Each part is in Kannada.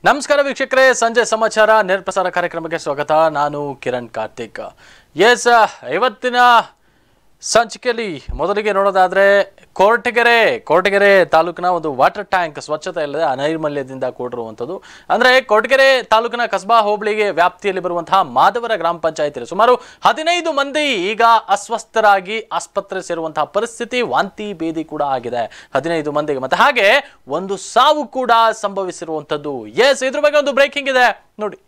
ನಮಸ್ಕಾರ ವೀಕ್ಷಕರೇ ಸಂಜೆ ಸಮಾಚಾರ ನೇರ ಪ್ರಸಾರ ಕಾರ್ಯಕ್ರಮಕ್ಕೆ ಸ್ವಾಗತ ನಾನು ಕಿರಣ್ ಕಾರ್ತಿಕ್ ಎಸ್ ಇವತ್ತಿನ ಸಂಚಿಕೆಯಲ್ಲಿ ಮೊದಲಿಗೆ ನೋಡೋದಾದ್ರೆ ಕೊರಟಗೆರೆ ಕೊರಟಗೆರೆ ತಾಲೂಕಿನ ಒಂದು ವಾಟರ್ ಟ್ಯಾಂಕ್ ಸ್ವಚ್ಛತೆ ಇಲ್ಲದೆ ಅನೈರ್ಮಲ್ಯದಿಂದ ಕೂಡಿರುವಂಥದ್ದು ಅಂದ್ರೆ ಕೊರಟಗೆರೆ ತಾಲೂಕಿನ ಕಸ್ಬಾ ಹೋಬಳಿಗೆ ವ್ಯಾಪ್ತಿಯಲ್ಲಿ ಬರುವಂತಹ ಮಾದವರ ಗ್ರಾಮ ಪಂಚಾಯತಿಯಲ್ಲಿ ಸುಮಾರು ಹದಿನೈದು ಮಂದಿ ಈಗ ಅಸ್ವಸ್ಥರಾಗಿ ಆಸ್ಪತ್ರೆ ಸೇರುವಂತಹ ಪರಿಸ್ಥಿತಿ ವಾಂತಿ ಭೇದಿ ಕೂಡ ಆಗಿದೆ ಹದಿನೈದು ಮಂದಿಗೆ ಮತ್ತೆ ಹಾಗೆ ಒಂದು ಸಾವು ಕೂಡ ಸಂಭವಿಸಿರುವಂಥದ್ದು ಎಸ್ ಇದ್ರ ಬಗ್ಗೆ ಒಂದು ಬ್ರೇಕಿಂಗ್ ಇದೆ ನೋಡಿ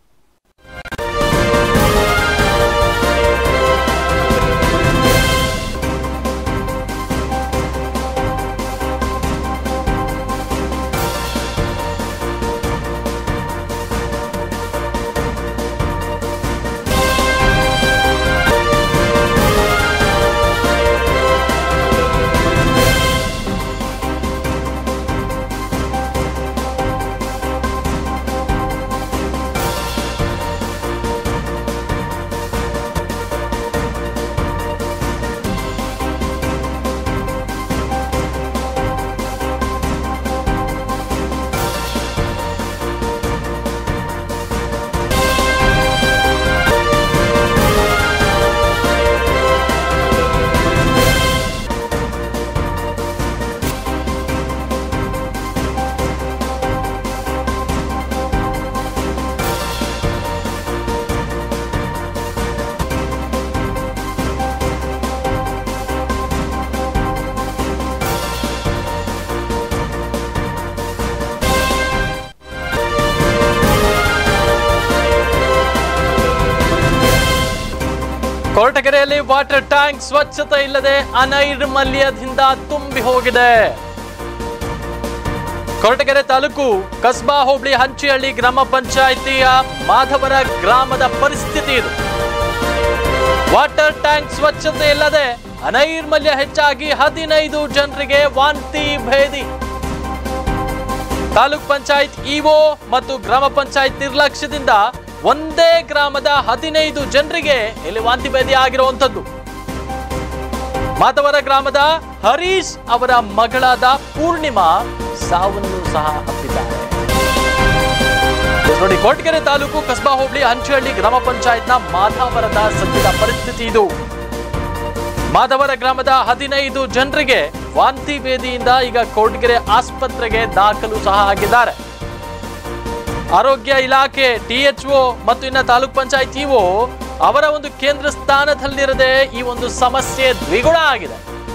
ಕೊರಟಗೆರೆಯಲ್ಲಿ ವಾಟರ್ ಟ್ಯಾಂಕ್ ಸ್ವಚ್ಛತೆ ಇಲ್ಲದೆ ಅನೈರ್ಮಲ್ಯದಿಂದ ತುಂಬಿ ಹೋಗಿದೆ ಕೊರಟಗೆರೆ ತಾಲೂಕು ಕಸ್ಬಾ ಹೋಬಳಿ ಹಂಚಿಹಳ್ಳಿ ಗ್ರಾಮ ಪಂಚಾಯಿತಿಯ ಮಾಧವರ ಗ್ರಾಮದ ಪರಿಸ್ಥಿತಿ ಇದು ವಾಟರ್ ಟ್ಯಾಂಕ್ ಸ್ವಚ್ಛತೆ ಇಲ್ಲದೆ ಅನೈರ್ಮಲ್ಯ ಹೆಚ್ಚಾಗಿ ಹದಿನೈದು ಜನರಿಗೆ ವಾಂತಿ ಭೇದಿ ತಾಲೂಕ್ ಪಂಚಾಯತ್ ಇಒ ಮತ್ತು ಗ್ರಾಮ ಪಂಚಾಯತ್ ನಿರ್ಲಕ್ಷ್ಯದಿಂದ ಒಂದೇ ಗ್ರಾಮದ ಹದಿನೈದು ಜನರಿಗೆ ಇಲ್ಲಿ ವಾಂತಿ ಭೇದಿ ಆಗಿರುವಂಥದ್ದು ಮಾತವರ ಗ್ರಾಮದ ಹರೀಶ್ ಅವರ ಮಗಳಾದ ಪೂರ್ಣಿಮಾ ಸಾವನ್ನು ಸಹ ಅಪ್ಪಿದ್ದಾರೆ ನೋಡಿ ಕೊರಟಗೆರೆ ತಾಲೂಕು ಕಸ್ಬಾ ಹೋಬಳಿ ಹಂಚಹಳ್ಳಿ ಗ್ರಾಮ ಪಂಚಾಯತ್ನ ಮಾಧಾವರದ ಸದ್ಯದ ಪರಿಸ್ಥಿತಿ ಇದು ಮಾಧವರ ಗ್ರಾಮದ ಹದಿನೈದು ಜನರಿಗೆ ವಾಂತಿ ಭೇದಿಯಿಂದ ಈಗ ಕೊರಟಗೆರೆ ಆಸ್ಪತ್ರೆಗೆ ದಾಖಲು ಸಹ ಆಗಿದ್ದಾರೆ ಆರೋಗ್ಯ ಇಲಾಖೆ ಟಿಎಚ್ಒ ಮತ್ತು ಇನ್ನ ತಾಲೂಕ್ ಪಂಚಾಯತ್ ಇಒ ಅವರ ಒಂದು ಕೇಂದ್ರ ಸ್ಥಾನದಲ್ಲಿರದೆ ಈ ಒಂದು ಸಮಸ್ಯೆ ದ್ವಿಗುಣ ಆಗಿದೆ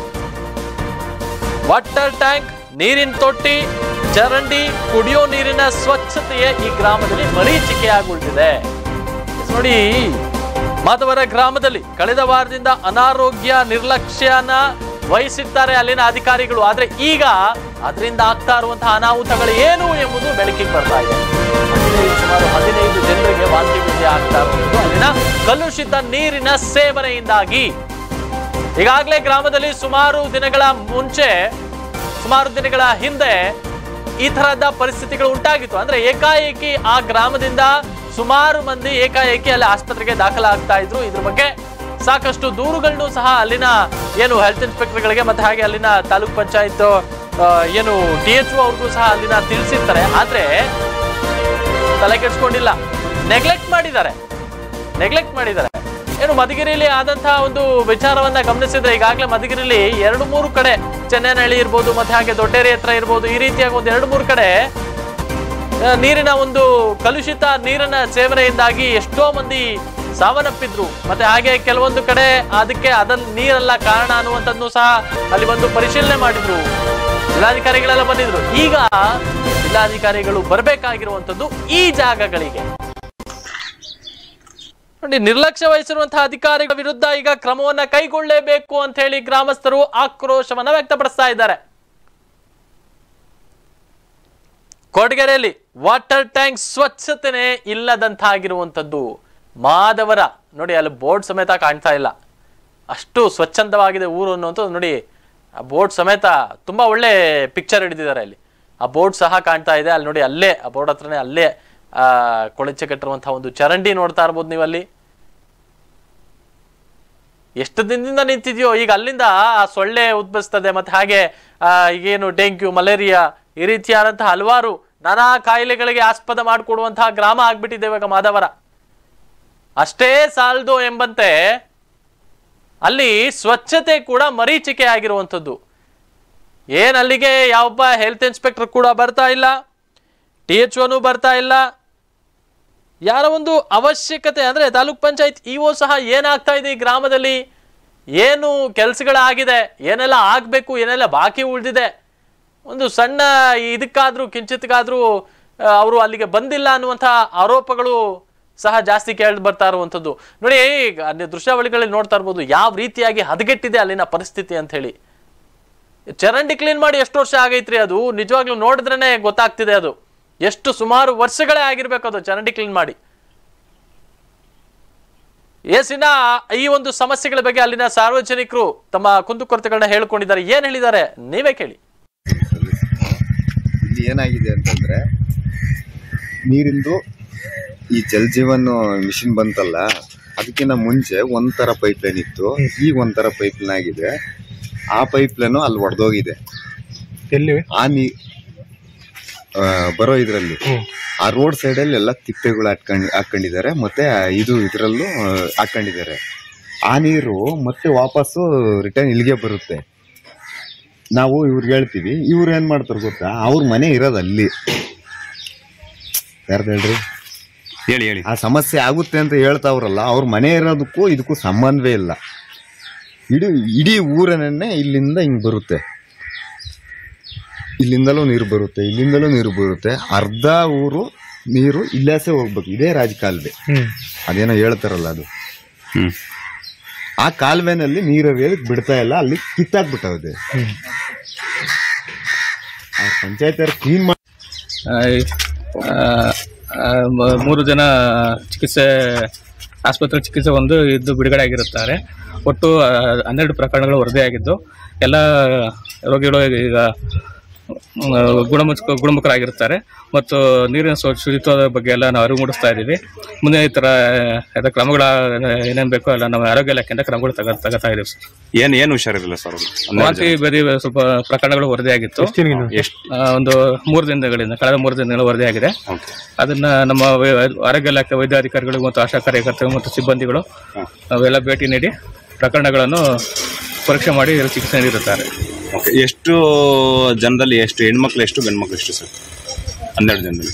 ವಾಟರ್ ಟ್ಯಾಂಕ್ ನೀರಿನ ತೊಟ್ಟಿ ಚರಂಡಿ ಕುಡಿಯೋ ನೀರಿನ ಸ್ವಚ್ಛತೆಯೇ ಈ ಗ್ರಾಮದಲ್ಲಿ ಮರೀಚಿಕೆಯಾಗಿ ಉಳಿದಿದೆ ನೋಡಿ ಮಾಧವರ ಗ್ರಾಮದಲ್ಲಿ ಕಳೆದ ವಾರದಿಂದ ಅನಾರೋಗ್ಯ ನಿರ್ಲಕ್ಷ್ಯನ ವಹಿಸಿರ್ತಾರೆ ಅಲ್ಲಿನ ಅಧಿಕಾರಿಗಳು ಆದ್ರೆ ಈಗ ಅದರಿಂದ ಆಗ್ತಾ ಇರುವಂತಹ ಅನಾಹುತಗಳು ಏನು ಎಂಬುದು ಬೆಳಕಿಗೆ ಬರ್ತಾ ಇದೆ ಹದಿನೈದು ಸುಮಾರು ಹದಿನೈದು ಜನರಿಗೆ ವಾಂತಿ ಭೇದಿ ಆಗ್ತಾ ಇರುವುದು ಅಲ್ಲಿನ ಕಲುಷಿತ ನೀರಿನ ಸೇವನೆಯಿಂದಾಗಿ ಈಗಾಗಲೇ ಗ್ರಾಮದಲ್ಲಿ ಸುಮಾರು ದಿನಗಳ ಮುಂಚೆ ಸುಮಾರು ದಿನಗಳ ಹಿಂದೆ ಈ ತರಹದ ಪರಿಸ್ಥಿತಿಗಳು ಉಂಟಾಗಿತ್ತು ಅಂದ್ರೆ ಏಕಾಏಕಿ ಆ ಗ್ರಾಮದಿಂದ ಸುಮಾರು ಮಂದಿ ಏಕಾಏಕಿ ಅಲ್ಲಿ ಆಸ್ಪತ್ರೆಗೆ ದಾಖಲಾಗ್ತಾ ಇದ್ರು ಇದ್ರ ಬಗ್ಗೆ ಸಾಕಷ್ಟು ದೂರುಗಳನ್ನು ಸಹ ಅಲ್ಲಿನ ಏನು ಹೆಲ್ತ್ ಇನ್ಸ್ಪೆಕ್ಟರ್ಗಳಿಗೆ ಮತ್ತೆ ಹಾಗೆ ಅಲ್ಲಿನ ತಾಲೂಕ್ ಪಂಚಾಯತ್ ಏನು ಟಿ ಎಚ್ ಅವ್ರಿಗೂ ಸಹ ಅಲ್ಲಿನ ತಿಳಿಸಿರ್ತಾರೆ ಆದ್ರೆ ತಲೆ ಕೆಡ್ಸ್ಕೊಂಡಿಲ್ಲ ನೆಗ್ಲೆಕ್ಟ್ ಮಾಡಿದ್ದಾರೆ ನೆಗ್ಲೆಕ್ಟ್ ಮಾಡಿದ್ದಾರೆ ಏನು ಮಧುಗಿರಿಯಲ್ಲಿ ಆದಂತಹ ಒಂದು ವಿಚಾರವನ್ನ ಗಮನಿಸಿದ್ರೆ ಈಗಾಗಲೇ ಮಧುಗಿರಿಲಿ ಎರಡು ಮೂರು ಕಡೆ ಚೆನ್ನೈನಹಳ್ಳಿ ಇರ್ಬೋದು ಮತ್ತೆ ಹಾಗೆ ದೊಡ್ಡೇರಿ ಹತ್ರ ಇರ್ಬೋದು ಈ ರೀತಿಯಾಗಿ ಒಂದು ಎರಡು ಮೂರು ಕಡೆ ಆ, ನೀರಿನ ಒಂದು ಕಲುಷಿತ ನೀರಿನ ಸೇವನೆಯಿಂದಾಗಿ ಎಷ್ಟೋ ಮಂದಿ ಸಾವನ್ನಪ್ಪಿದ್ರು ಮತ್ತೆ ಹಾಗೆ ಕೆಲವೊಂದು ಕಡೆ ಅದಕ್ಕೆ ಅದನ್ನ ನೀರಲ್ಲ ಕಾರಣ ಅನ್ನುವಂಥದ್ದು ಸಹ ಅಲ್ಲಿ ಒಂದು ಪರಿಶೀಲನೆ ಮಾಡಿದ್ರು ಜಿಲ್ಲಾಧಿಕಾರಿಗಳೆಲ್ಲ ಬಂದಿದ್ರು ಈಗ ಜಿಲ್ಲಾಧಿಕಾರಿಗಳು ಬರಬೇಕಾಗಿರುವಂಥದ್ದು ಈ ಜಾಗಗಳಿಗೆ ನೋಡಿ ನಿರ್ಲಕ್ಷ್ಯ ವಹಿಸಿರುವಂತಹ ಅಧಿಕಾರಿಗಳ ವಿರುದ್ಧ ಈಗ ಕ್ರಮವನ್ನ ಕೈಗೊಳ್ಳಲೇಬೇಕು ಅಂತ ಹೇಳಿ ಗ್ರಾಮಸ್ಥರು ಆಕ್ರೋಶವನ್ನ ವ್ಯಕ್ತಪಡಿಸ್ತಾ ಇದ್ದಾರೆ ಕೊಡಗೆರೆಯಲ್ಲಿ ವಾಟರ್ ಟ್ಯಾಂಕ್ ಸ್ವಚ್ಛತೆನೇ ಇಲ್ಲದಂತಾಗಿರುವಂಥದ್ದು ಮಾದವರ ನೋಡಿ ಅಲ್ಲಿ ಬೋರ್ಡ್ ಸಮೇತ ಕಾಣ್ತಾ ಇಲ್ಲ ಅಷ್ಟು ಸ್ವಚ್ಛಂದವಾಗಿದೆ ಊರು ಅನ್ನುವಂಥದ್ದು ನೋಡಿ ಆ ಬೋರ್ಡ್ ಸಮೇತ ತುಂಬಾ ಒಳ್ಳೆ ಪಿಕ್ಚರ್ ಹಿಡಿದಿದ್ದಾರೆ ಅಲ್ಲಿ ಆ ಬೋರ್ಡ್ ಸಹ ಕಾಣ್ತಾ ಇದೆ ಅಲ್ಲಿ ನೋಡಿ ಅಲ್ಲೇ ಆ ಬೋರ್ಡ್ ಹತ್ರನೇ ಅಲ್ಲೇ ಆ ಕೊಳಚೆ ಕಟ್ಟಿರುವಂತಹ ಒಂದು ಚರಂಡಿ ನೋಡ್ತಾ ಇರ್ಬೋದು ನೀವು ಅಲ್ಲಿ ಎಷ್ಟು ದಿನದಿಂದ ನಿಂತಿದೆಯೋ ಈಗ ಅಲ್ಲಿಂದ ಆ ಸೊಳ್ಳೆ ಉದ್ಭವಿಸ್ತದೆ ಮತ್ತೆ ಹಾಗೆ ಆ, ಈಗೇನು ಡೆಂಗ್ಯೂ ಮಲೇರಿಯಾ ಈ ರೀತಿಯಾದಂತಹ ಹಲವಾರು ನಾನಾ ಕಾಯಿಲೆಗಳಿಗೆ ಆಸ್ಪದ ಮಾಡಿಕೊಡುವಂತಹ ಗ್ರಾಮ ಆಗ್ಬಿಟ್ಟಿದೆ ಇವಾಗ ಮಾದವರ ಅಷ್ಟೇ ಸಾಲದು ಎಂಬಂತೆ ಅಲ್ಲಿ ಸ್ವಚ್ಛತೆ ಕೂಡ ಮರೀಚಿಕೆ ಆಗಿರುವಂಥದ್ದು ಏನ್ ಅಲ್ಲಿಗೆ ಯಾವೊಬ್ಬ ಹೆಲ್ತ್ ಇನ್ಸ್ಪೆಕ್ಟರ್ ಕೂಡ ಬರ್ತಾ ಇಲ್ಲ ಟಿ ಎಚ್ ಒನು ಬರ್ತಾ ಇಲ್ಲ ಯಾರ ಒಂದು ಅವಶ್ಯಕತೆ ಅಂದ್ರೆ ತಾಲೂಕ್ ಪಂಚಾಯತ್ ಇಒ ಸಹ ಏನಾಗ್ತಾ ಇದೆ ಈ ಗ್ರಾಮದಲ್ಲಿ ಏನು ಕೆಲಸಗಳಾಗಿದೆ ಏನೆಲ್ಲ ಆಗ್ಬೇಕು ಏನೆಲ್ಲ ಬಾಕಿ ಉಳಿದಿದೆ ಒಂದು ಸಣ್ಣ ಇದಕ್ಕಾದ್ರೂ ಕಿಂಚಿತ್ಗಾದ್ರೂ ಅವರು ಅಲ್ಲಿಗೆ ಬಂದಿಲ್ಲ ಅನ್ನುವಂಥ ಆರೋಪಗಳು ಸಹ ಜಾಸ್ತಿ ಕೇಳಿ ಬರ್ತಾ ಇರುವಂಥದ್ದು ನೋಡಿ ಈಗ ಅಲ್ಲಿ ದೃಶ್ಯಾವಳಿಗಳಲ್ಲಿ ನೋಡ್ತಾ ಇರ್ಬೋದು ಯಾವ ರೀತಿಯಾಗಿ ಹದಗೆಟ್ಟಿದೆ ಅಲ್ಲಿನ ಪರಿಸ್ಥಿತಿ ಅಂತ ಹೇಳಿ ಚರಂಡಿ ಕ್ಲೀನ್ ಮಾಡಿ ಎಷ್ಟು ವರ್ಷ ಆಗೈತ್ರಿ ಅದು ನಿಜವಾಗ್ಲೂ ನೋಡಿದ್ರೇನೆ ಗೊತ್ತಾಗ್ತಿದೆ ಅದು ಎಷ್ಟು ಸುಮಾರು ವರ್ಷಗಳೇ ಆಗಿರ್ಬೇಕು ಅದು ಚರಂಡಿ ಕ್ಲೀನ್ ಮಾಡಿ ಏಸಿನ ಈ ಒಂದು ಸಮಸ್ಯೆಗಳ ಬಗ್ಗೆ ಅಲ್ಲಿನ ಸಾರ್ವಜನಿಕರು ತಮ್ಮ ಕುಂದುಕೊರತೆಗಳನ್ನ ಹೇಳ್ಕೊಂಡಿದ್ದಾರೆ ಏನ್ ಹೇಳಿದ್ದಾರೆ ನೀವೇ ಕೇಳಿ ಇಲ್ಲಿ ಏನಾಗಿದೆ ಅಂತಂದ್ರೆ ನೀರಿಂದು ಈ ಜಲ್ ಜೀವನ್ ಮಿಷಿನ್ ಬಂತಲ್ಲ ಅದಕ್ಕಿಂತ ಮುಂಚೆ ಒಂಥರ ಪೈಪ್ ಲೈನ್ ಇತ್ತು ಈಗ ಒಂಥರ ಪೈಪ್ ಲೈನ್ ಆಗಿದೆ ಆ ಪೈಪ್ ಲೈನು ಅಲ್ಲಿ ಒಡೆದೋಗಿದೆ ಎಲ್ಲಿ ಆ ನೀ ಆ, ಬರೋ ಇದರಲ್ಲಿ ಆ ರೋಡ್ ಸೈಡಲ್ಲಿ ಎಲ್ಲ ತಿಪ್ಪೆಗಳು ಹಾಕೊಂಡ್ ಹಾಕೊಂಡಿದ್ದಾರೆ ಮತ್ತೆ ಇದು ಇದರಲ್ಲೂ ಹಾಕೊಂಡಿದ್ದಾರೆ ಆ ನೀರು ಮತ್ತೆ ವಾಪಸ್ಸು ರಿಟರ್ನ್ ಇಲ್ಲಿಗೆ ಬರುತ್ತೆ ನಾವು ಇವ್ರಿಗೆ ಹೇಳ್ತೀವಿ ಇವ್ರು ಏನ್ ಮಾಡ್ತಾರೆ ಗೊತ್ತಾ ಅವ್ರ ಮನೆ ಇರೋದು ಅಲ್ಲಿ ಯಾರ್ದು ಹೇಳ್ರಿ ಹೇಳಿ ಹೇಳಿ ಆ ಸಮಸ್ಯೆ ಆಗುತ್ತೆ ಅಂತ ಹೇಳ್ತಾವ್ರಲ್ಲ ಅವ್ರ ಮನೆ ಇರೋದಕ್ಕೂ ಇದಕ್ಕೂ ಸಂಬಂಧವೇ ಇಲ್ಲ ಇಡೀ ಇಡೀ ಊರನ್ನೇ ಇಲ್ಲಿಂದ ಹಿಂಗ್ ಬರುತ್ತೆ ಇಲ್ಲಿಂದಲೂ ನೀರು ಬರುತ್ತೆ ಇಲ್ಲಿಂದಲೂ ನೀರು ಬರುತ್ತೆ ಅರ್ಧ ಊರು ನೀರು ಇಲ್ಲಾಸೆ ಹೋಗ್ಬೇಕು ಇದೇ ರಾಜಕಾಲುವೆ ಹ್ಮ್ ಅದೇನೋ ಹೇಳ್ತಾರಲ್ಲ ಅದು ಹ್ಮ್ ಆ ಕಾಲುವೆನಲ್ಲಿ ನೀರು ಹರಿಯೋದಕ್ಕೆ ಬಿಡ್ತಾ ಇಲ್ಲ ಅಲ್ಲಿ ಕಿತ್ತಾಕ್ಬಿಟ್ಟದೆ ಆ ಪಂಚಾಯತ್ ಕ್ಲೀನ್ ಮಾಡಿ ಆ, ಆ, ಮ- ಮೂರು ಜನ ಚಿಕಿತ್ಸೆ ಆಸ್ಪತ್ರೆ ಚಿಕಿತ್ಸೆ ಒಂದು ಇದ್ದು ಬಿಡುಗಡೆ ಆಗಿರುತ್ತಾರೆ ಒಟ್ಟು ಆ, ಹನ್ನೆರಡು ಪ್ರಕರಣಗಳು ವರದಿಯಾಗಿದ್ದು ಎಲ್ಲ ರೋಗಿಗಳು ಈಗ ಆ, ಗುಣಮುಖ ಗುಣಮುಖರಾಗಿರುತ್ತಾರೆ ಮತ್ತು ನೀರಿನ ಸ್ವಚ್ಛ ಶುಚಿತ್ವದ ಬಗ್ಗೆ ಎಲ್ಲ ನಾವು ಅರಿವು ಮೂಡಿಸ್ತಾ ಇದ್ದೀವಿ ಮುಂದೆ ಈ ಥರ ಎಲ್ಲ ಕ್ರಮಗಳ ಏನೇನು ಬೇಕೋ ಎಲ್ಲ ನಮ್ಮ ಆರೋಗ್ಯ ಇಲಾಖೆಯಿಂದ ಕ್ರಮಗಳು ತಗ ತಗೋತಾ ಇದ್ದೀವಿ ಸರ್ ಏನ್ ಏನು ಹುಷಾರಿರಲಿಲ್ಲ ಸರ್ ಅವ್ರು ವಾಂತಿ ಬೇರೆ ಸ್ವಲ್ಪ ಪ್ರಕರಣಗಳು ವರದಿಯಾಗಿತ್ತು ಎಷ್ಟು ಆ, ಒಂದು ಮೂರು ದಿನಗಳಿಂದ ಕಳೆದ ಮೂರು ದಿನಗಳ ವರದಿಯಾಗಿದೆ ಓಕೆ ಅದನ್ನ ನಮ್ಮ ವೈ- ಆರೋಗ್ಯ ಇಲಾಖೆ ವೈದ್ಯಾಧಿಕಾರಿಗಳು ಮತ್ತು ಆಶಾ ಕಾರ್ಯಕರ್ತರು ಮತ್ತು ಸಿಬ್ಬಂದಿಗಳು ಅವೆಲ್ಲ ಭೇಟಿ ನೀಡಿ ಪ್ರಕರಣಗಳನ್ನು ಪರೀಕ್ಷೆ ಮಾಡಿ ಚಿಕಿತ್ಸೆ ನೀಡುತ್ತಾರೆ ಓಕೆ ಎಷ್ಟು ಜನದಲ್ಲಿ ಎಷ್ಟು ಹೆಣ್ಮಕ್ಳು ಎಷ್ಟು ಗಂಡ್ಮಕ್ಳು ಎಷ್ಟು ಸರ್ ಹನ್ನೆರಡು ಜನದಲ್ಲಿ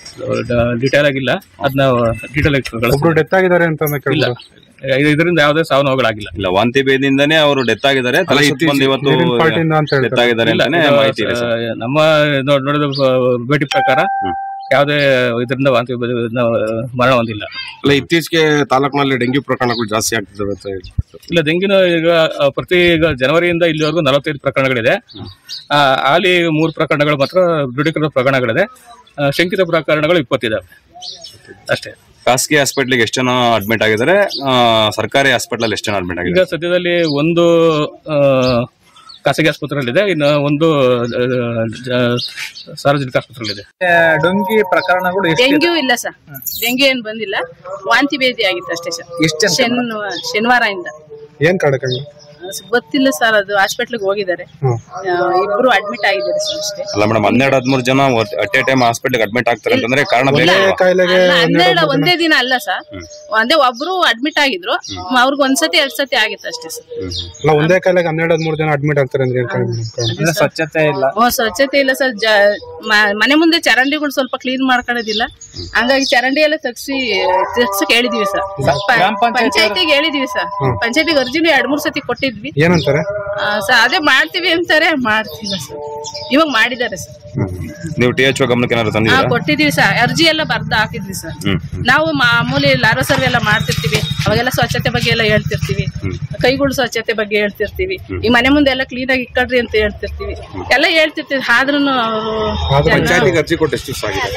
ಡೀಟೇಲ್ ಆಗಿಲ್ಲ ಅದನ್ನ ಡೀಟೇಲ್ ಒಬ್ರು ಡೆತ್ ಆಗಿದ್ದಾರೆ ಅಂತ ಇಲ್ಲ ಕೇಳಿದ್ರು ಇದರಿಂದ ಯಾವುದೇ ಸಾವು ನೋವುಗಳಾಗಿಲ್ಲ ಇಲ್ಲ ವಾಂತಿ ಭೇದಿಂದಾನೇ ಅವರು ಡೆತ್ ಆಗಿದ್ದಾರೆ ತಲೆ ಸುತ್ತಿ ಬಂದು ಇವತ್ತು ನೀರಿನ ಪಾರ್ಟಿಯಿಂದ ಅಂತ ಡೆತ್ ಹೇಳ್ತಾರೆ ಆಗಿದ್ದಾರೆ ಇಲ್ಲ ಅಂತಾನೆ ಇದು, ಮಾಹಿತಿ ಇದೆ ಸರ್ ಆ, ನಮ್ಮ ನೋ- ನೋಡಿದ ಆ, ಭೇಟಿ ಪ್ರಕಾರ ಹ್ಮ್. ಯಾವುದೇ ಇದರಿಂದ ವಾಂತಿ ಭೇದಿ- ಇದನ್ನ, ಆ, ಮರಣ ಹೊಂದಿಲ್ಲ ಅಲ್ಲ ಇತ್ತೀಚೆಗೆ ತಾಲೂಕಿನಲ್ಲಿ ಡೆಂಗ್ಯೂ ಪ್ರಕರಣಗಳು ಜಾಸ್ತಿ ಆಗ್ತಿದ್ದಾವೆ ಅಂತ ಹೇಳಿ ಇಲ್ಲ ಡೆಂಗಿನ ಈಗ ಆ, ಪ್ರತಿ ಈಗ ಜನವರಿಯಿಂದ ಇಲ್ಲಿವರೆಗೂ ನಲವತ್ತೈದು ಪ್ರಕರಣಗಳಿದೆ ಆ, ಹಾಲಿ ಮೂರು ಪ್ರಕರಣಗಳು ಮಾತ್ರ ದೃಢೀಕೃತ ಪ್ರಕರಣಗಳಿದೆ ಆ, ಶಂಕಿತ ಪ್ರಕರಣಗಳು ಇಪ್ಪತ್ತಿದ್ದಾವೆ ಅಷ್ಟೇ ಖಾಸಗಿ ಹಾಸ್ಪಿಟ್ಲಿಗೆ ಎಷ್ಟು ಜನ ಅಡ್ಮಿಟ್ ಆಗಿದ್ದಾರೆ ಆ, ಸರ್ಕಾರಿ ಹಾಸ್ಪಿಟಲ್ ಎಷ್ಟು ಜನ ಅಡ್ಮಿಟ್ ಈಗ ಆಗಿದ್ದಾರೆ ಸದ್ಯದಲ್ಲಿ ಒಂದು ಆ, ಖಾಸಗಿ ಆಸ್ಪತ್ರೆಯಲ್ಲಿದೆ ಇನ್ನು ಒಂದು ಆ, ಜ- ಸಾರ್ವಜನಿಕ ಆಸ್ಪತ್ರೆಯಲ್ಲಿದೆ ಡೊಂಗಿ ಪ್ರಕರಣಗಳು ಎಷ್ಟು ಡೆಂಗ್ಯೂ ಇಲ್ಲ ಸರ್ ಡೆಂಗ್ಯೂ ಏನ್ ಬಂದಿಲ್ಲ ವಾಂತಿ ಭೇದಿ ಆಗಿತ್ತು ಅಷ್ಟೇ ಸರ್ ಎಷ್ಟು ಜನ ಶನಿವಾರ ಶನಿವಾರದಿಂದ ಏನ್ ಕಾರಣಗಳು ಸ- ಗೊತ್ತಿಲ್ಲ ಸರ್ ಅದು ಹಾಸ್ಪಿಟ್ಲಿಗೆ ಹೋಗಿದ್ದಾರೆ ಹ್ಮ್. ಆ, ಇಬ್ರು ಅಡ್ಮಿಟ್ ಆಗಿದ್ದಾರೆ ಸರ್ ಅಷ್ಟೇ ಅಲ್ಲ ಮೇಡಮ್ ಹನ್ನೆರಡು ಹದಿಮೂರು ಜನ ಅಟ್ ಎ ಟೈಮ್ ಹಾಸ್ಪಿಟ್ಲಿಗೆ ಅಡ್ಮಿಟ್ ಆಗ್ತಾರೆ ಅಂತಂದ್ರೆ ಕಾರಣ ಬೇರೆ ಒಂದೇ ಕಾಯಿಲೆಗೆ ಅಲ್ಲ, ಹನ್ನೆರಡು ಒಂದೇ ದಿನ ಅಲ್ಲ ಸರ್ ಒಂದೇ ಒಬ್ರು ಅಡ್ಮಿಟ್ ಆಗಿದ್ರು ಅವ್ರಿಗೆ ಒಂದ್ಸತಿ ಎರಡ್ ಸತಿ ಆಗಿತ್ತು ಅಷ್ಟೇ ಸರ್ ಅಲ್ಲ ಒಂದೇ ಕಾಯಿಲೆಗೆ ಹನ್ನೆರಡು ಹದಿಮೂರು ಜನ ಅಡ್ಮಿಟ್ ಆಗ್ತಾರೆ ಅಂದ್ರೆ ಏನ್ ಕಾರಣ? ಅಂದ್ರೆ ಸ್ವಚ್ಛತೆ ಇಲ್ಲ ಹ್ಮ್, ಸ್ವಚ್ಛತೆ ಇಲ್ಲ ಸರ್ ಜ ಮ- ಮನೆ ಮುಂದೆ ಚರಂಡಿಗಳು ಸ್ವಲ್ಪ ಕ್ಲೀನ್ ಮಾಡ್ಕೊಳ್ಳೋದಿಲ್ಲ ಹಂಗಾಗಿ ಚರಂಡಿ ಎಲ್ಲ ತಗ್ಸಿ ತಗ್ಸಕ್ ಹೇಳಿದೀವಿ ಸರ್ ಗ್ರಾಮ ಪಂಚಾಯ್ತಿ ಪಂಚಾಯತಿಗೆ ಹೇಳಿದೀವಿ ಸರ್ ಪಂಚಾಯತಿಗೆ ಅರ್ಜಿನೂ ಎರಡ್ ಮೂರ್ ಸತಿ ಕೊಟ್ಟಿದ್ವಿ ಏನಂತಾರೆ ಆ, ಸರ್ ಅದೇ ಮಾಡ್ತೀವಿ ಅಂತಾರೆ ಮಾಡ್ತಿಲ್ಲ ಸರ್ ಇವಾಗ ಮಾಡಿದ್ದಾರೆ ಸರ್ ನೀವು ಟಿ ಎಚ್ ಗಮನಕ್ಕೆ ಏನಾದ್ರು ಹಾ ತಂದಿದ್ದೀರಾ ಕೊಟ್ಟಿದೀವಿ ಸರ್ ಅರ್ಜಿ ಎಲ್ಲ ಬರ್ದು ಹಾಕಿದ್ವಿ ಸರ್ ಹ್ಮ್ ನಾವು ಮಾಮೂಲಿ ಲಾರೋ ಸರ್ವೆ ಎಲ್ಲ ಮಾಡ್ತಿರ್ತೀವಿ ಅವಾಗೆಲ್ಲ ಸ್ವಚ್ಛತೆ ಬಗ್ಗೆ ಎಲ್ಲ ಹೇಳ್ತಿರ್ತೀವಿ ಕೈಗಳು ಸ್ವಚ್ಛತೆ ಬಗ್ಗೆ ಹೇಳ್ತಿರ್ತೀವಿ ಈ ಮನೆ ಮುಂದೆ ಎಲ್ಲ ಕ್ಲೀನ್ ಆಗಿ ಇಕ್ಕಡ್ರಿ ಅಂತ ಹೇಳ್ತಿರ್ತೀವಿ ಎಲ್ಲ ಹೇಳ್ತಿರ್ತೀವಿ ಆದ್ರೂ ಪಂಚಾಯತಿಗೆ ಅರ್ಜಿ ಕೊಟ್ಟು ಎಷ್ಟು ದಿವಸ ಆಗಿದೆ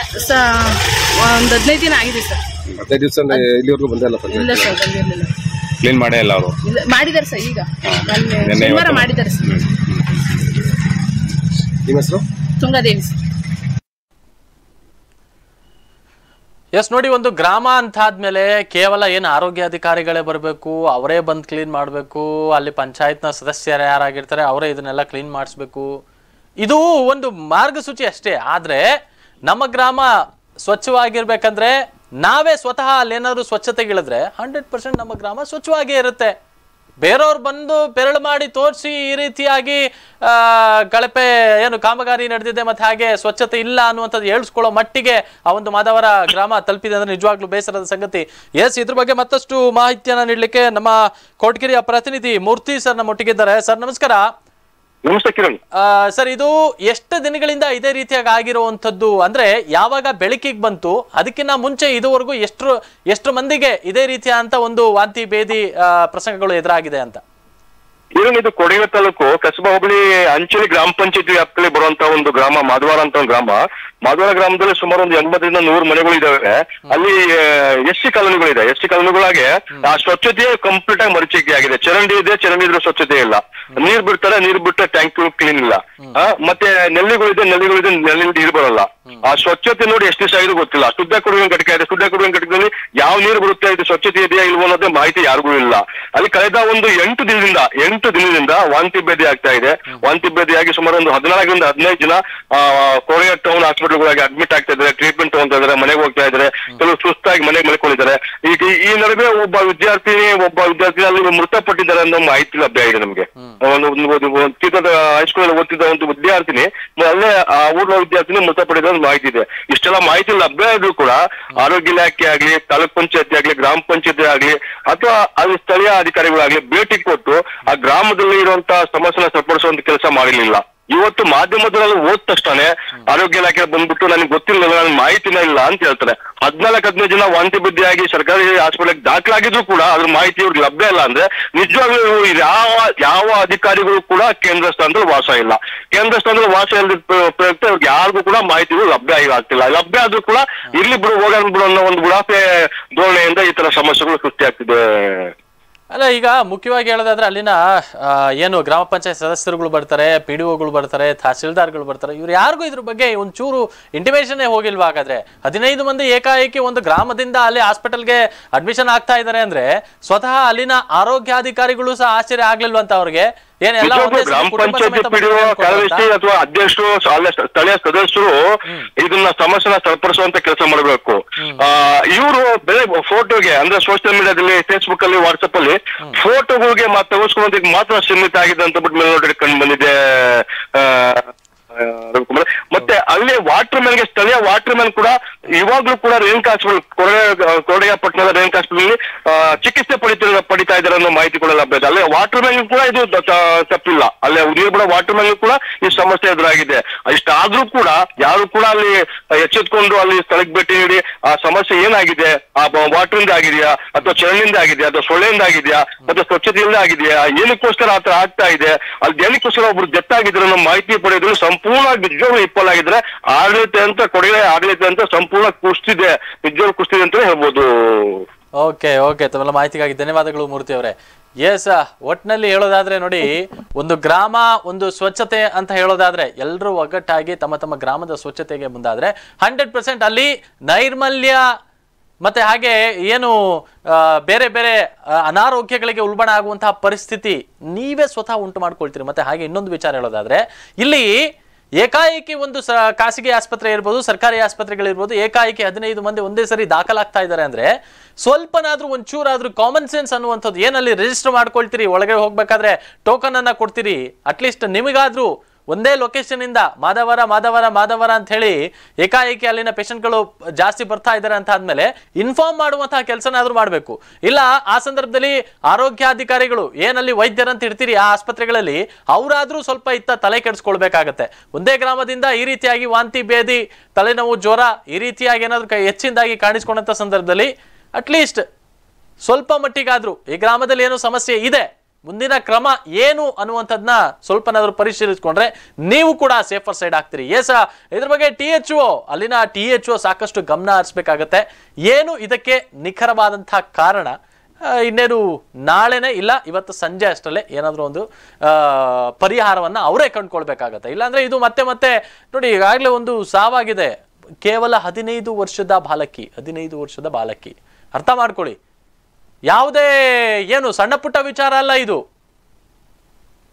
ಒಂದ್ ಹದಿನೈದು ದಿನ ಆಗಿದೆ ಸರ್ ಹದಿನೈದು ದಿವಸ ಇಲ್ಲಿವರೆಗೂ ಬಂದಿಲ್ಲ ಇಲ್ಲ ಸರ್ ಬಂದಿರ್ಲಿಲ್ಲ ಕ್ಲೀನ್ ಮಾಡೇ ಇಲ್ಲ ಅವರು ಇಲ್ಲ, ಮಾಡಿದ್ದಾರೆ ಸರ್ ಈಗ ಮೊನ್ನೆ ನೆನ್ನೆ ಶನಿವಾರ ಇವತ್ತು. ಮಾಡಿದ್ದಾರೆ ಸರ್ ನಿಮ್ಮ ಹೆಸರು ತುಂಗಾದೇವಿ ಸರ್ ಎಸ್ ನೋಡಿ ಒಂದು ಗ್ರಾಮ ಅಂತ ಆದ್ಮೇಲೆ ಕೇವಲ ಏನು ಆರೋಗ್ಯ ಅಧಿಕಾರಿಗಳೇ ಬರಬೇಕು ಅವರೇ ಬಂದು ಕ್ಲೀನ್ ಮಾಡಬೇಕು ಅಲ್ಲಿ ಪಂಚಾಯತ್ನ ಸದಸ್ಯರು ಯಾರಾಗಿರ್ತಾರೆ ಅವರೇ ಇದನ್ನೆಲ್ಲ ಕ್ಲೀನ್ ಮಾಡಿಸ್ಬೇಕು ಇದು ಒಂದು ಮಾರ್ಗಸೂಚಿ ಅಷ್ಟೇ ಆದ್ರೆ ನಮ್ಮ ಗ್ರಾಮ ಸ್ವಚ್ಛವಾಗಿರ್ಬೇಕಂದ್ರೆ ನಾವೇ ಸ್ವತಃ ಅಲ್ಲೇನಾದ್ರು ಸ್ವಚ್ಛತೆಗಿಳಿದ್ರೆ ಹಂಡ್ರೆಡ್ ಪರ್ಸೆಂಟ್ ನಮ್ಮ ಗ್ರಾಮ ಸ್ವಚ್ಛವಾಗೇ ಇರುತ್ತೆ ಬೇರೆಯವ್ರು ಬಂದು ಬೆರಳು ಮಾಡಿ ತೋರಿಸಿ ಈ ರೀತಿಯಾಗಿ ಆ, ಕಳಪೆ ಏನು ಕಾಮಗಾರಿ ನಡೆದಿದೆ ಮತ್ತೆ ಹಾಗೆ ಸ್ವಚ್ಛತೆ ಇಲ್ಲ ಅನ್ನುವಂಥದ್ದು ಹೇಳ್ಸ್ಕೊಳ್ಳೋ ಮಟ್ಟಿಗೆ ಆ ಒಂದು ಮಾದವರ ಗ್ರಾಮ ತಲುಪಿದೆ ಅಂದ್ರೆ ನಿಜವಾಗ್ಲೂ ಬೇಸರದ ಸಂಗತಿ ಎಸ್ ಇದ್ರ ಬಗ್ಗೆ ಮತ್ತಷ್ಟು ಮಾಹಿತಿಯನ್ನ ನೀಡಲಿಕ್ಕೆ ನಮ್ಮ ಕೋಟಗಿರಿಯ ಪ್ರತಿನಿಧಿ ಮೂರ್ತಿ ಸರ್ ನಮ್ಮ ಒಟ್ಟಿಗಿದ್ದಾರೆ ಸರ್ ನಮಸ್ಕಾರ ನಮಸ್ತೆ ಕಿರಣ್ ಆ, ಸರ್ ಇದು ಎಷ್ಟು ದಿನಗಳಿಂದ ಇದೇ ರೀತಿಯಾಗಿ ಆಗಿರುವಂಥದ್ದು ಅಂದ್ರೆ ಯಾವಾಗ ಬೆಳಕಿಗೆ ಬಂತು ಅದಕ್ಕಿಂತ ಮುಂಚೆ ಇದುವರೆಗೂ ಎಷ್ಟು ಎಷ್ಟು ಮಂದಿಗೆ ಇದೇ ರೀತಿಯ ಅಂತ ಒಂದು ವಾಂತಿ ಭೇದಿ ಆ, ಪ್ರಸಂಗಗಳು ಎದುರಾಗಿದೆ ಅಂತ ಕಿರಣ್ ಇದು ಕೊಡಗಿನ ತಾಲೂಕು ಕಸಬಾ ಹೋಬಳಿ ಅಂಚಲಿ ಗ್ರಾಮ ಪಂಚಾಯತಿ ವ್ಯಾಪ್ತಿಯಲ್ಲಿ ಬರುವಂತ ಒಂದು ಗ್ರಾಮ ಮಾಧವಾರ ಅಂತ ಒಂದು ಗ್ರಾಮ ಮಾಧವಾರ ಗ್ರಾಮದಲ್ಲಿ ಸುಮಾರು ಒಂದು ಎಂಬತ್ತರಿಂದ ನೂರು ಮನೆಗಳು ಇದಾವೆ ಅಲ್ಲಿ ಎಸ್ ಸಿ ಕಾಲೋನಿಗಳಿದೆ ಎಸ್ ಸಿ ಕಾಲೋನಿಗಳಾಗೆ ಆ ಸ್ವಚ್ಛತೆ ಕಂಪ್ಲೀಟ್ ಆಗಿ ಮರೀಚಿಕೆ ಆಗಿದೆ ಚರಂಡಿ ಇದೆ ಚರಂಡಿ ಇದ್ರೆ ಸ್ವಚ್ಛತೆ ಇಲ್ಲ ನೀರ್ ಬಿಡ್ತಾರೆ ನೀರ್ ಬಿಟ್ಟರೆ ಟ್ಯಾಂಕ್ ಕ್ಲೀನ್ ಇಲ್ಲ ಆ, ಮತ್ತೆ ನೆಲ್ಲಿಗಳಿದೆ ನೆಲ್ಲಿಗಳಿದೆ ನೆಲ್ಲಿ ನೀರು ಬರಲ್ಲ ಆ ಸ್ವಚ್ಛತೆ ನೋಡಿ ಎಷ್ಟು ದಿವಸ ಆಗಿದೆ ಗೊತ್ತಿಲ್ಲ ಶುದ್ಧ ಕುಡಿಯುವ ಘಟಕ ಇದೆ ಶುದ್ಧ ಕುಡಿಯುವ ಘಟಕದಲ್ಲಿ ಯಾವ ನೀರು ಬರುತ್ತೆ ಇದು ಸ್ವಚ್ಛತೆ ಇದೆಯಾ ಇಲ್ವೋ ಅನ್ನೋದೇ ಮಾಹಿತಿ ಯಾರಿಗೂ ಇಲ್ಲ ಅಲ್ಲಿ ಕಳೆದ ಒಂದು ಎಂಟು ದಿನದಿಂದ ಎಂಟು ದಿನದಿಂದ ವಾಂತಿ ಭೇದಿ ಆಗ್ತಾ ಇದೆ ವಾಂತಿ ಭೇದಿಯಾಗಿ ಸುಮಾರು ಒಂದು ಹದಿನಾಲ್ಕರಿಂದ ಹದಿನೈದು ಜನ ಆ, ಕೊರಿಯಾ ಟೌನ್ ಹಾಸ್ಪಿಟಲ್ಗಳಾಗಿ ಅಡ್ಮಿಟ್ ಆಗ್ತಾ ಇದ್ದಾರೆ ಟ್ರೀಟ್ಮೆಂಟ್ ತಗೊಂತಾ ಇದ್ದಾರೆ ಮನೆಗೆ ಹೋಗ್ತಾ ಇದ್ದಾರೆ ಕೆಲವು ಸುಸ್ತಾಗಿ ಮನೆಗೆ ಮಲ್ಕೊಂಡಿದ್ದಾರೆ ಈಗ ಈ- ಈ ನಡುವೆ ಒಬ್ಬ ವಿದ್ಯಾರ್ಥಿ ಒಬ್ಬ ವಿದ್ಯಾರ್ಥಿ ಅಲ್ಲಿ ಮೃತಪಟ್ಟಿದ್ದಾರೆ ಅನ್ನೋ ಮಾಹಿತಿ ಲಭ್ಯ ಆಗಿದೆ ನಮಗೆ ಒಂದು ಒಂದು- ಒಂದು- ಒಂದು ಚಿತ್ರದ ಹೈಸ್ಕೂಲ್ ಓದ್ತಿದ್ದ ಒಂದು ವಿದ್ಯಾರ್ಥಿನಿ ಅಲ್ಲೇ ಆ ಊರಿನ ವಿದ್ಯಾರ್ಥಿನಿ ಮೃತಪಟ್ಟಿದ ಒಂದು ಮಾಹಿತಿ ಇದೆ ಇಷ್ಟೆಲ್ಲ ಮಾಹಿತಿ ಲಭ್ಯ ಇದ್ರೂ ಕೂಡ ಆರೋಗ್ಯ ಇಲಾಖೆ ಆಗ್ಲಿ ತಾಲೂಕ್ ಪಂಚಾಯತಿ ಆಗ್ಲಿ ಗ್ರಾಮ ಪಂಚಾಯತಿ ಆಗ್ಲಿ ಅಥವಾ ಅಲ್ಲಿ ಸ್ಥಳೀಯ ಅಧಿಕಾರಿಗಳಾಗ್ಲಿ ಭೇಟಿ ಕೊಟ್ಟು ಆ ಗ್ರಾಮದಲ್ಲಿ ಇರುವಂತಹ ಸಮಸ್ಯೆನ ಸರಿಪಡಿಸುವಂತ ಕೆಲಸ ಮಾಡಿರ್ಲಿಲ್ಲ ಇವತ್ತು ಮಾಧ್ಯಮದಲ್ಲಿ ಓದ್ ತಕ್ಷಣ ಆರೋಗ್ಯ ಇಲಾಖೆ ಬಂದ್ಬಿಟ್ಟು ನನಗೆ ಗೊತ್ತಿಲ್ಲ ನನಗೆ ಮಾಹಿತಿನೇ ಇಲ್ಲ ಅಂತ ಹೇಳ್ತಾರೆ ಹದಿನಾಲ್ಕು ಹದಿನೈದು ಜನ ವಾಂತಿ ಬುದ್ಧಿಯಾಗಿ ಸರ್ಕಾರಿ ಹಾಸ್ಪಿಟಲ್ ದಾಖಲಾಗಿದ್ರು ಕೂಡ ಅದ್ರ ಮಾಹಿತಿ ಇವ್ರಿಗೆ ಲಭ್ಯ ಇಲ್ಲ ಅಂದ್ರೆ ನಿಜವಾಗ್ಲೂ ಇವ್ರು ಯಾವ ಯಾವ ಅಧಿಕಾರಿಗಳು ಕೂಡ ಕೇಂದ್ರ ಸ್ಥಾನದಲ್ಲಿ ವಾಸ ಇಲ್ಲ ಕೇಂದ್ರ ಸ್ಥಾನದಲ್ಲಿ ವಾಸ ಇಲ್ಲದ ಪ್ರ- ಪ್ರಯುಕ್ತ ಇವ್ರಿಗೆ ಯಾರಿಗೂ ಕೂಡ ಮಾಹಿತಿಗಳು ಲಭ್ಯ ಆಗಿ ಆಗ್ತಿಲ್ಲ ಲಭ್ಯ ಆದ್ರೂ ಕೂಡ ಇರ್ಲಿ ಬಿಡು ಹೋಗೋಣ ಬಿಡು ಅನ್ನೋ ಒಂದು ಬುಡಾಫೆ ಧೋರಣೆಯಿಂದ ಈ ತರ ಸಮಸ್ಯೆಗಳು ಸೃಷ್ಟಿಯಾಗ್ತಿದೆ ಅಲ್ಲ ಈಗ ಮುಖ್ಯವಾಗಿ ಹೇಳೋದಾದ್ರೆ ಅಲ್ಲಿನ ಆ, ಏನು ಗ್ರಾಮ ಪಂಚಾಯತ್ ಸದಸ್ಯರುಗಳು ಬರ್ತಾರೆ ಪಿ ಡಿ ಒಗಳು ಬರ್ತಾರೆ ತಹಸೀಲ್ದಾರ್ಗಳು ಬರ್ತಾರೆ ಇವ್ರು ಯಾರಿಗೂ ಇದ್ರ ಬಗ್ಗೆ ಒಂಚೂರು ಇಂಟಿಮೇಷನ್ ಹೋಗಿಲ್ವಾ ಹಾಗಾದ್ರೆ ಹದಿನೈದು ಮಂದಿ ಏಕಾಏಕಿ ಒಂದು ಗ್ರಾಮದಿಂದ ಅಲ್ಲಿ ಹಾಸ್ಪಿಟಲ್ಗೆ ಅಡ್ಮಿಷನ್ ಆಗ್ತಾ ಇದ್ದಾರೆ ಅಂದ್ರೆ ಸ್ವತಃ ಅಲ್ಲಿನ ಆರೋಗ್ಯಾಧಿಕಾರಿಗಳು ಸಹ ಆಶ್ಚರ್ಯ ಆಗ್ಲಿಲ್ವಾ ಅಂತ ಅವ್ರಿಗೆ ಏನೆಲ್ಲ ನಿಜವಾಗ್ಲೂ ಒಂದೇ ಸರಿ ಗ್ರಾಮ ಕುಟುಂಬ ಪಂಚಾಯತಿ ಸಮೇತ ಪಿಡಿಒ ಬಂದು ಕಾರ್ಯದರ್ಶಿ ಅಥವಾ ಅಧ್ಯಕ್ಷರು ಅಲ್ಲ ಸ್ಥಳೀಯ ಸದಸ್ಯರು ಇದನ್ನ ಸಮಸ್ಯೆನ ಸರಿಪಡಿಸುವಂತ ಕೆಲಸ ಮಾಡಬೇಕು ಇವರು ಬೆಳೆ ಫೋಟೋಗೆ ಅಂದ್ರೆ ಸೋಷಿಯಲ್ ಮೀಡಿಯಾದಲ್ಲಿ ಫೇಸ್ಬುಕ್ ಅಲ್ಲಿ ವಾಟ್ಸ್ಆಪ್ ಅಲ್ಲಿ ಫೋಟೋಗಳಿಗೆ ಮಾತ್ರ ತೆಗೆಸ್ಕೊಳ್ಳೋದಕ್ಕೆ ಮಾತ್ರ ಸೀಮಿತ ಆಗಿದೆ ಅಂತ ಬಿಟ್ಟು ಮೇಲ್ನೋಟಕ್ಕೆ ಕಂಡು ಬಂದಿದೆ ಆ, ಆ, ರವಿಕುಮಾರ್ ಮತ್ತೆ ಅಲ್ಲಿ ವಾಟರ್ ಮ್ಯಾನ್ಗೆ ಸ್ಥಳೀಯ ವಾಟರ್ ಮ್ಯಾನ್ ಕೂಡ ಇವಾಗ್ಲೂ ಕೂಡ ರೇಣುಕಾ ಹಾಸ್ಪಿಟಲ್ ಕೊರಡೆಯ ಪಟ್ಟಣದ ರೇಣುಕಾ ಹಾಸ್ಪಿಟಲ್ ಚಿಕಿತ್ಸೆ ಪಡಿತ ಪಡಿತಾ ಇದ್ದಾರೆ ಅನ್ನೋ ಮಾಹಿತಿ ಕೂಡ ಲಭ್ಯ ಇದೆ ಅಲ್ಲೇ ವಾಟರ್ ಮ್ಯಾನ್ ಕೂಡ ಇದು ತ- ತ- ತಪ್ಪಿಲ್ಲ ಅಲ್ಲೇ ನೀರು ಬಿಡೋ ವಾಟರ್ ಮ್ಯಾನ್ ಕೂಡ ಈ ಸಮಸ್ಯೆ ಎದುರಾಗಿದೆ ಇಷ್ಟಾದ್ರೂ ಕೂಡ ಯಾರು ಕೂಡ ಅಲ್ಲಿ ಎಚ್ಚೆತ್ಕೊಂಡು ಅಲ್ಲಿ ಸ್ಥಳಕ್ಕೆ ಭೇಟಿ ನೀಡಿ ಆ ಸಮಸ್ಯೆ ಏನಾಗಿದೆ ಆ ವಾಟರ್ ಇಂದ ಆಗಿದೆಯಾ ಅಥವಾ ಚರಂಡಿಂದ ಆಗಿದೆಯಾ ಅಥವಾ ಸೊಳ್ಳೆಯಿಂದ ಆಗಿದೆಯಾ ಅಥವಾ ಸ್ವಚ್ಛತೆಯಿಂದ ಆಗಿದೆಯಾ ಏನಕ್ಕೋಸ್ಕರ ಆತರ ಆಗ್ತಾ ಇದೆ ಅಲ್ಲಿ ಏನಕ್ಕೋಸ್ಕರ ಒಬ್ರು ಜತ್ತಾಗಿದ್ರೆ ಅನ್ನೋ ಮಾಹಿತಿ ಪಡೆಯೋದು ಸಂಪೂರ್ಣ ನಿಜವಾಗ್ಲೂ ವಿಫಲಾಗಿದ್ರೆ ಆಡಳಿತ ಅಂತ ಕೊಡಗಡೆ ಆಡಳಿತ ಅಂತ ಸಂಪೂರ್ಣ ಕುಸ್ತಿದೆ ನಿಜವಾಗ್ಲೂ ಕುಸ್ತಿದೆ ಅಂತ ಹೇಳ್ಬೋದು ಓಕೆ ಓಕೆ ತಮ್ಮೆಲ್ಲ ಮಾಹಿತಿಗಾಗಿ ಧನ್ಯವಾದಗಳು ಮೂರ್ತಿ ಅವರೇ ಎಸ್ ಒಟ್ನಲ್ಲಿ ಹೇಳೋದಾದ್ರೆ ನೋಡಿ ಒಂದು ಗ್ರಾಮ ಒಂದು ಸ್ವಚ್ಛತೆ ಅಂತ ಹೇಳೋದಾದ್ರೆ ಎಲ್ಲರೂ ಒಗ್ಗಟ್ಟಾಗಿ ತಮ್ಮ ತಮ್ಮ ಗ್ರಾಮದ ಸ್ವಚ್ಛತೆಗೆ ಮುಂದಾದ್ರೆ ಹಂಡ್ರೆಡ್ ಪರ್ಸೆಂಟ್ ಅಲ್ಲಿ ನೈರ್ಮಲ್ಯ ಮತ್ತೆ ಹಾಗೆ ಏನು ಆ, ಬೇರೆ ಬೇರೆ ಆ, ಅನಾರೋಗ್ಯಗಳಿಗೆ ಉಲ್ಬಣ ಆಗುವಂತಹ ಪರಿಸ್ಥಿತಿ ನೀವೇ ಸ್ವತಃ ಉಂಟು ಮಾಡ್ಕೊಳ್ತೀರಿ ಮತ್ತೆ ಹಾಗೆ ಇನ್ನೊಂದು ವಿಚಾರ ಹೇಳೋದಾದ್ರೆ ಇಲ್ಲಿ ಏಕಾಏಕಿ ಒಂದು ಸ ಖಾಸಗಿ ಆಸ್ಪತ್ರೆ ಇರ್ಬೋದು ಸರ್ಕಾರಿ ಆಸ್ಪತ್ರೆಗಳಿರ್ಬೋದು ಏಕಾಏಕಿ ಹದಿನೈದು ಮಂದಿ ಒಂದೇ ಸರಿ ದಾಖಲಾಗ್ತಾ ಇದ್ದಾರೆ ಅಂದ್ರೆ ಸ್ವಲ್ಪನಾದ್ರೂ ಒಂಚೂರಾದ್ರೂ ಕಾಮನ್ ಸೆನ್ಸ್ ಅನ್ನುವಂಥದ್ದು ಏನಲ್ಲಿ ರಿಜಿಸ್ಟರ್ ಮಾಡ್ಕೊಳ್ತೀರಿ ಒಳಗಡೆ ಹೋಗ್ಬೇಕಾದ್ರೆ ಟೋಕನ್ ಅನ್ನ ಕೊಡ್ತೀರಿ ಅಟ್ಲೀಸ್ಟ್ ನಿಮಗಾದ್ರೂ ಒಂದೇ ಲೊಕೇಶನ್ ಇಂದ ಮಾದವರ ಮಾದವರ ಮಾದವರ ಅಂತ ಹೇಳಿ ಏಕಾಏಕಿ ಅಲ್ಲಿನ ಪೇಷಂಟ್ಗಳು ಜಾಸ್ತಿ ಬರ್ತಾ ಇದ್ದಾರೆ ಅಂತ ಆದ್ಮೇಲೆ ಇನ್ಫಾರ್ಮ್ ಮಾಡುವಂತಹ ಕೆಲಸನಾದ್ರೂ ಮಾಡಬೇಕು ಇಲ್ಲ ಆ ಸಂದರ್ಭದಲ್ಲಿ ಆರೋಗ್ಯಾಧಿಕಾರಿಗಳು ಏನಲ್ಲಿ ವೈದ್ಯರಂತ ಇರ್ತೀರಿ ಆ ಆಸ್ಪತ್ರೆಗಳಲ್ಲಿ ಅವರಾದ್ರೂ ಸ್ವಲ್ಪ ಇತ್ತ ತಲೆ ಕೆಡಿಸ್ಕೊಳ್ಬೇಕಾಗತ್ತೆ ಒಂದೇ ಗ್ರಾಮದಿಂದ ಈ ರೀತಿಯಾಗಿ ವಾಂತಿ ಭೇದಿ ತಲೆನೋವು ಜ್ವರ ಈ ರೀತಿಯಾಗಿ ಏನಾದ್ರು ಕೈ- ಹೆಚ್ಚಿನದಾಗಿ ಕಾಣಿಸ್ಕೊಂಡಂತ ಸಂದರ್ಭದಲ್ಲಿ ಅಟ್ಲೀಸ್ಟ್ ಸ್ವಲ್ಪ ಮಟ್ಟಿಗಾದ್ರೂ ಈ ಗ್ರಾಮದಲ್ಲಿ ಏನೋ ಸಮಸ್ಯೆ ಇದೆ ಮುಂದಿನ ಕ್ರಮ ಏನು ಅನ್ನುವಂಥದ್ದನ್ನ ಸ್ವಲ್ಪನಾದ್ರೂ ಪರಿಶೀಲಿಸ್ಕೊಂಡ್ರೆ ನೀವು ಕೂಡ ಸೇಫರ್ ಸೈಡ್ ಆಗ್ತೀರಿ ಎಸ್ ಇದ್ರ ಬಗ್ಗೆ ಟಿ ಎಚ್ ಒ ಅಲ್ಲಿನ ಟಿ ಎಚ್ ಒ ಸಾಕಷ್ಟು ಗಮನ ಹರಿಸ್ಬೇಕಾಗತ್ತೆ ಏನು ಇದಕ್ಕೆ ನಿಖರವಾದಂತಹ ಕಾರಣ ಆ, ಇನ್ನೇನು ನಾಳೆನೇ ಇಲ್ಲ ಇವತ್ತು ಸಂಜೆ ಅಷ್ಟರಲ್ಲೇ ಏನಾದರೂ ಒಂದು ಆ, ಪರಿಹಾರವನ್ನ ಅವರೇ ಕಂಡುಕೊಳ್ಬೇಕಾಗತ್ತೆ ಇಲ್ಲಾಂದ್ರೆ ಇದು ಮತ್ತೆ ಮತ್ತೆ ನೋಡಿ ಈಗಾಗಲೇ ಒಂದು ಸಾವಾಗಿದೆ ಕೇವಲ ಹದಿನೈದು ವರ್ಷದ ಬಾಲಕಿ ಹದಿನೈದು ವರ್ಷದ ಬಾಲಕಿ ಅರ್ಥ ಮಾಡ್ಕೊಳ್ಳಿ ಯಾವುದೇ ಏನು ಸಣ್ಣ ಪುಟ್ಟ ವಿಚಾರ ಅಲ್ಲ ಇದು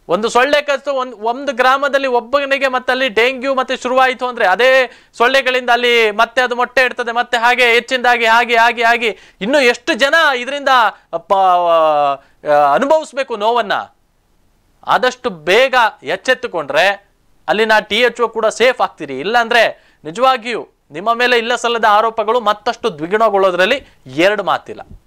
ಒಂದು ಸೊಳ್ಳೆ ಕಚ್ಚು ಒಂದು ಒಂದು ಗ್ರಾಮದಲ್ಲಿ ಒಬ್ಬನಿಗೆ ಮತ್ತೆ ಅಲ್ಲಿ ಡೆಂಗ್ಯೂ ಮತ್ತೆ ಶುರುವಾಯಿತು ಅಂದ್ರೆ ಅದೇ ಸೊಳ್ಳೆಗಳಿಂದ ಅಲ್ಲಿ ಮತ್ತೆ ಅದು ಮೊಟ್ಟೆ ಇಡ್ತದೆ ಮತ್ತೆ ಹಾಗೆ ಹೆಚ್ಚಿಂದಾಗಿ ಹಾಗೆ ಹಾಗೆ ಆಗಿ ಇನ್ನು ಎಷ್ಟು ಜನ ಇದರಿಂದ ಅನುಭವಿಸ್ಬೇಕು ನೋವನ್ನ ಆದಷ್ಟು ಬೇಗ ಎಚ್ಚೆತ್ತುಕೊಂಡ್ರೆ ಅಲ್ಲಿನ ಟಿ ಎಚ್ ಒ ಕೂಡ ಸೇಫ್ ಆಗ್ತೀರಿ ಇಲ್ಲಾಂದ್ರೆ ನಿಜವಾಗಿಯೂ ನಿಮ್ಮ ಮೇಲೆ ಇಲ್ಲ ಸಲ್ಲದ ಆರೋಪಗಳು ಮತ್ತಷ್ಟು ದ್ವಿಗುಣಗೊಳ್ಳೋದ್ರಲ್ಲಿ ಎರಡು ಮಾತಿಲ್ಲ